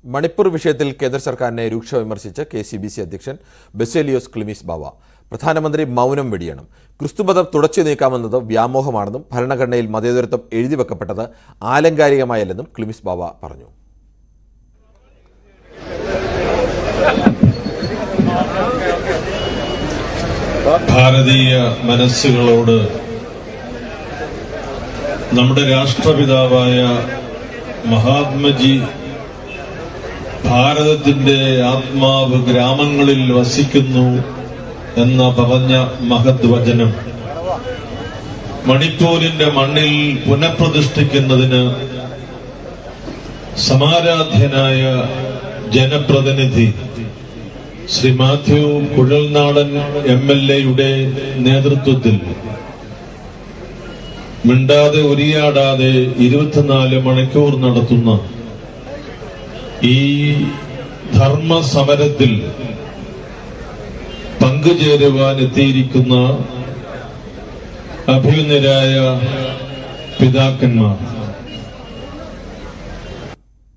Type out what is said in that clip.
മണിപ്പൂർ വിഷയത്തിൽ കേന്ദ്ര സർക്കാരിനെ രൂക്ഷ വിമർശിച്ച് കെ സി ബി സി അധ്യക്ഷൻ ബെസേലിയോസ് ക്ലിമീസ് ബാവ പ്രധാനമന്ത്രി മൗനം വെടിയണം ക്രിസ്തുമതം തുടച്ചു നീക്കാമെന്നത് വ്യാമോഹമാണെന്നും ഭരണഘടനയിൽ മതേതരത്വം എഴുതി വെക്കപ്പെട്ടത് ആലങ്കാരികമായല്ലെന്നും ക്ലിമിസ് ബാവ പറഞ്ഞു ഭാരതീയ മനസ്സുകളോട് നമ്മുടെ രാഷ്ട്രപിതാവായ മഹാത്മജി ഭാരതത്തിന്റെ ആത്മാവ് ഗ്രാമങ്ങളിൽ വസിക്കുന്നു എന്ന പറഞ്ഞ മഹത് വചനം മണിപ്പൂരിന്റെ മണ്ണിൽ പുനഃപ്രതിഷ്ഠിക്കുന്നതിന് സമാരാധ്യനായ ജനപ്രതിനിധി ശ്രീ മാത്യു കുഴൽനാടൻ എം എൽ എയുടെ നേതൃത്വത്തിൽ മിണ്ടാതെ ഉരിയാടാതെ ഇരുപത്തിനാല് മണിക്കൂർ നടത്തുന്ന ഈ ധർമ്മ സമരത്തിൽ പങ്കുചേരുവാൻ എത്തിയിരിക്കുന്ന അഭിനന്ദരായ പിതാക്കന്മാർ